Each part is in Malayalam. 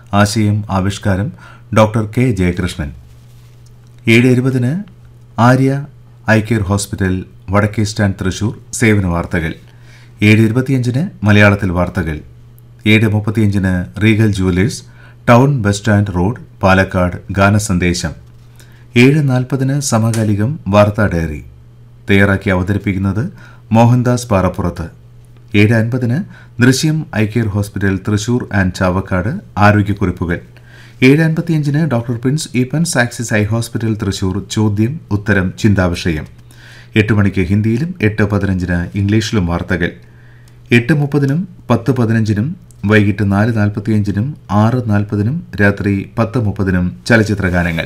ആശയം ആവിഷ്കാരം ഡോക്ടർ കെ ജയകൃഷ്ണൻ ഏഴ് ഇരുപതിന് ആര്യ ഐ കെയർ ഹോസ്പിറ്റൽ വടക്കേ സ്റ്റാൻഡ് തൃശൂർ സേവന വാർത്തകൾ ഏഴ് ഇരുപത്തിയഞ്ചിന് മലയാളത്തിൽ വാർത്തകൾ ഏഴ് മുപ്പത്തിയഞ്ചിന് Regal jewellers town bus stand road Palakkad ഗാനസന്ദേശം ഏഴ് നാൽപ്പതിന് സമകാലികം വാർത്താ ഡയറി തയ്യാറാക്കി അവതരിപ്പിക്കുന്നത് മോഹൻദാസ് പാറപ്പുറത്ത് ഏഴ് അൻപതിന് ദൃശ്യം eye care hospital Thrissur and Chavakkad ആരോഗ്യക്കുറിപ്പുകൾ ഏഴ് അൻപത്തിയഞ്ചിന് ഡോക്ടർ പ്രിൻസ് ഈപ്പൻസ് ആക്സിസ് ഐ ഹോസ്പിറ്റൽ തൃശൂർ ചോദ്യം ഉത്തരം ചിന്താവിഷയം എട്ട് മണിക്ക് ഹിന്ദിയിലും എട്ട് പതിനഞ്ചിന് ഇംഗ്ലീഷിലും വാർത്തകൾ എട്ട് മുപ്പതിനും പത്ത് പതിനഞ്ചിനും വൈകിട്ട് നാല് നാൽപ്പത്തിയഞ്ചിനും ആറ് നാൽപ്പതിനും രാത്രി പത്ത് മുപ്പതിനും ചലച്ചിത്രഗാനങ്ങൾ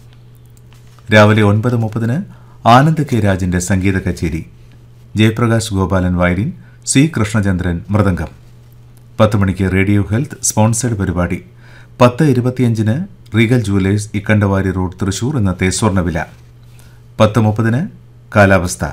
രാവിലെ ഒൻപത് മുപ്പതിന് ആനന്ദ് കെ രാജിന്റെ സംഗീത കച്ചേരി ജയപ്രകാശ് ഗോപാലൻ വയലിൻ സി കൃഷ്ണചന്ദ്രൻ മൃദംഗം പത്ത് മണിക്ക് റേഡിയോ ഹെൽത്ത് സ്പോൺസേഡ് പരിപാടി പത്ത് ഇരുപത്തിയഞ്ചിന് Regal jewellers Ikkandavari road Thrissur ഇന്നത്തെ സ്വർണ്ണവില പത്ത് മുപ്പതിന് കാലാവസ്ഥ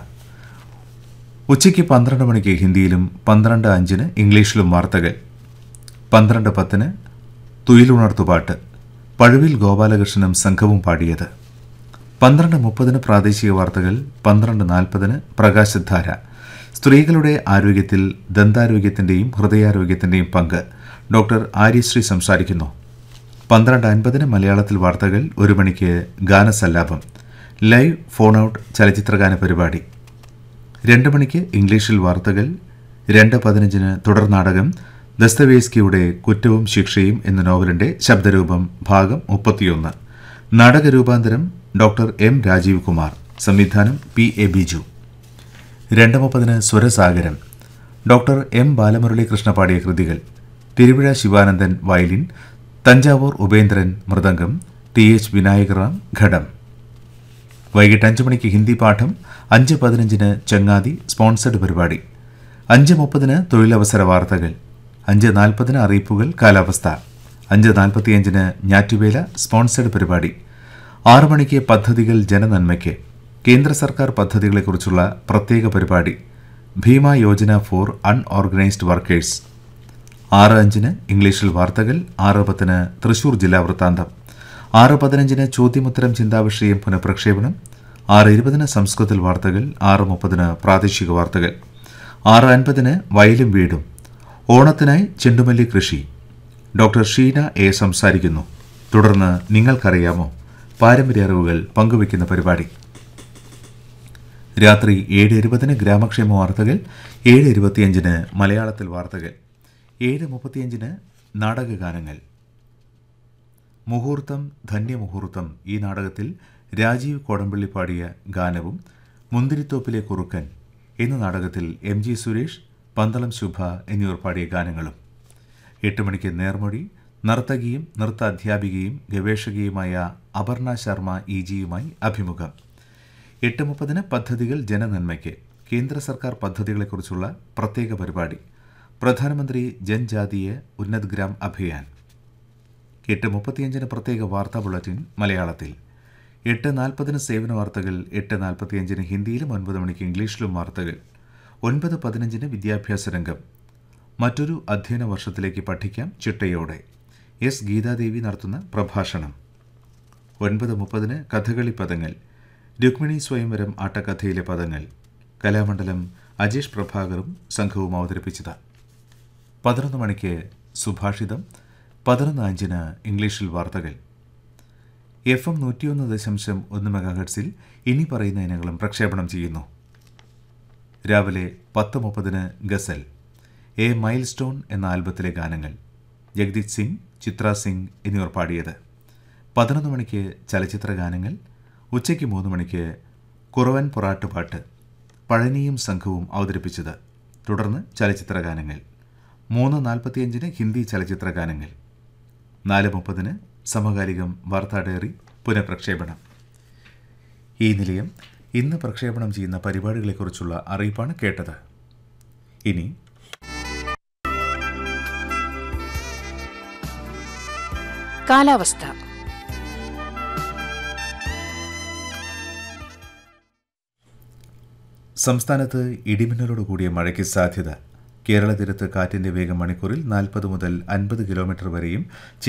ഉച്ചയ്ക്ക് പന്ത്രണ്ട് മണിക്ക് ഹിന്ദിയിലും പന്ത്രണ്ട് അഞ്ചിന് ഇംഗ്ലീഷിലും വാർത്തകൾ പന്ത്രണ്ട് പത്തിന് തുയിലുണർത്തുപാട്ട് പഴുവിൽ ഗോപാലകൃഷ്ണനും സംഘവും പാടിയത് പന്ത്രണ്ട് മുപ്പതിന് പ്രാദേശിക വാർത്തകൾ പന്ത്രണ്ട് നാൽപ്പതിന് പ്രകാശധാര സ്ത്രീകളുടെ ആരോഗ്യത്തിൽ ദന്താരോഗ്യത്തിന്റെയും ഹൃദയാരോഗ്യത്തിന്റെയും പങ്ക് ഡോക്ടർ ആര്യശ്രീ സംസാരിക്കുന്നു പന്ത്രണ്ട് അൻപതിന് മലയാളത്തിൽ വാർത്തകൾ ഒരു മണിക്ക് ഗാനസല്ലാപം ലൈവ് ഫോൺ ഔട്ട് ചലച്ചിത്രഗാന പരിപാടി രണ്ട് മണിക്ക് ഇംഗ്ലീഷിൽ വാർത്തകൾ രണ്ട് പതിനഞ്ചിന് തുടർ നാടകം ദസ്തവേസ്കിയുടെ കുറ്റവും ശിക്ഷയും എന്ന നോവലിന്റെ ശബ്ദരൂപം ഭാഗം മുപ്പത്തിയൊന്ന് നാടകരൂപാന്തരം ഡോക്ടർ എം രാജീവ് കുമാർ സംവിധാനം പി എ ബിജു രണ്ട് മുപ്പതിന് സ്വരസാഗരം ഡോക്ടർ എം ബാലമുരളി കൃഷ്ണ പാടിയ കൃതികൾ Thiruvizha Sivanandan violin Thanjavur Upendran mridangam T H Vinayakram ghatam വൈകിട്ട് അഞ്ച് മണിക്ക് ഹിന്ദി പാഠം അഞ്ച് പതിനഞ്ചിന് ചങ്ങാതി സ്പോൺസർഡ് പരിപാടി അഞ്ച് മുപ്പതിന് തൊഴിലവസര വാർത്തകൾ അഞ്ച് നാൽപ്പതിന് അറിയിപ്പുകൾ കാലാവസ്ഥ അഞ്ച് നാൽപ്പത്തിയഞ്ചിന് ഞാറ്റുവേല സ്പോൺസർഡ് പരിപാടി ആറു മണിക്ക് പദ്ധതികൾ ജനനന്മയ്ക്ക് കേന്ദ്ര സർക്കാർ പദ്ധതികളെക്കുറിച്ചുള്ള പ്രത്യേക പരിപാടി Bima Yojana for unorganised workers ആറ് അഞ്ചിന് ഇംഗ്ലീഷിൽ വാർത്തകൾ ആറ് പത്തിന് തൃശൂർ ജില്ലാ വൃത്താന്തം ആറ് പതിനഞ്ചിന് ചോദ്യമുത്തരം ചിന്താവിഷയം പുനഃപ്രക്ഷേപണം ആറ് ഇരുപതിന് സംസ്കൃതത്തിൽ വാർത്തകൾ ആറ് മുപ്പതിന് പ്രാദേശിക വാർത്തകൾ ആറ് അൻപതിന് വയലും വീടും ഓണത്തിനായി ചെണ്ടുമല്ലി കൃഷി ഡോക്ടർ ഷീന എ സംസാരിക്കുന്നു തുടർന്ന് നിങ്ങൾക്കറിയാമോ പാരമ്പര്യ അറിവുകൾ പങ്കുവയ്ക്കുന്ന പരിപാടി രാത്രി ഏഴ് ഇരുപതിന് ഗ്രാമക്ഷേമ വാർത്തകൾ ഏഴ് ഇരുപത്തിയഞ്ചിന് മലയാളത്തിൽ വാർത്തകൾ ഏഴ് മുപ്പത്തിയഞ്ചിന് നാടകഗാനങ്ങൾ മുഹൂർത്തം ധന്യമുഹൂർത്തം ഈ നാടകത്തിൽ രാജീവ് കോടമ്പള്ളി പാടിയ ഗാനവും മുന്തിരിത്തോപ്പിലെ കുറുക്കൻ എന്ന നാടകത്തിൽ എം ജി സുരേഷ് പന്തളം ശുഭ എന്നിവർ പാടിയ ഗാനങ്ങളും എട്ട് മണിക്ക് നേർമൊഴി നർത്തകിയും നൃത്ത അധ്യാപികയും ഗവേഷകയുമായ അപർണ ശർമ്മ ഇ ജിയുമായി അഭിമുഖം എട്ട് മുപ്പതിന് പദ്ധതികൾ ജനനന്മയ്ക്ക് കേന്ദ്ര സർക്കാർ പദ്ധതികളെക്കുറിച്ചുള്ള പ്രത്യേക പരിപാടി പ്രധാനമന്ത്രി ജൻജാതീയ ഉന്നത് ഗ്രാം അഭിയാൻ എട്ട് മുപ്പത്തിയഞ്ചിന് പ്രത്യേക വാർത്താ ബുള്ളറ്റിൻ മലയാളത്തിൽ എട്ട് നാൽപ്പതിന് സേവന വാർത്തകൾ എട്ട് നാൽപ്പത്തിയഞ്ചിന് ഹിന്ദിയിലും ഒൻപത് മണിക്ക് ഇംഗ്ലീഷിലും വാർത്തകൾ ഒൻപത് പതിനഞ്ചിന് വിദ്യാഭ്യാസ രംഗം മറ്റൊരു അധ്യയന വർഷത്തിലേക്ക് പഠിക്കാം ചിട്ടയോടെ എസ് ഗീതാദേവി നടത്തുന്ന പ്രഭാഷണം ഒൻപത് മുപ്പതിന് കഥകളി പദങ്ങൾ രുക്മിണി സ്വയംവരം ആട്ടക്കഥയിലെ പദങ്ങൾ കലാമണ്ഡലം അജേഷ് പ്രഭാകറും സംഘവും അവതരിപ്പിച്ചത് പതിനൊന്ന് മണിക്ക് സുഭാഷിതം പതിനൊന്ന് അഞ്ചിന് ഇംഗ്ലീഷിൽ വാർത്തകൾ എഫ് എം നൂറ്റിയൊന്ന് ദശാംശം ഒന്ന് മെഗാഹെർട്സിൽ ഇനി പറയുന്ന ഇനങ്ങളും പ്രക്ഷേപണം ചെയ്യുന്നു രാവിലെ പത്ത് മുപ്പതിന് ഗസൽ എ മൈൽ സ്റ്റോൺ എന്ന ആൽബത്തിലെ ഗാനങ്ങൾ ജഗദീത് സിംഗ് ചിത്ര സിംഗ് എന്നിവർ പാടിയത് പതിനൊന്ന് മണിക്ക് ചലച്ചിത്ര ഗാനങ്ങൾ ഉച്ചയ്ക്ക് മൂന്ന് മണിക്ക് കുറവൻ പൊറാട്ടുപാട്ട് പഴനിയും സംഘവും അവതരിപ്പിച്ചത് തുടർന്ന് ചലച്ചിത്ര ഗാനങ്ങൾ മൂന്ന് നാൽപ്പത്തിയഞ്ചിന് ഹിന്ദി ചലച്ചിത്ര ഗാനങ്ങൾ നാല് മുപ്പതിന് സമകാലികം വാർത്താ ഡയറി പുനഃപ്രക്ഷേപണം ഈ നിലയം ഇന്ന് പ്രക്ഷേപണം ചെയ്യുന്ന പരിപാടികളെക്കുറിച്ചുള്ള അറിയിപ്പാണ് കേട്ടത് ഇനി കാലാവസ്ഥ സംസ്ഥാനത്ത് ഇടിമിന്നലോട് കൂടിയ മഴയ്ക്ക് സാധ്യത കേരള തീരത്ത് കാറ്റിന്റെ വേഗം മണിക്കൂറിൽ നാൽപ്പത് മുതൽ അൻപത് കിലോമീറ്റർ വരെയും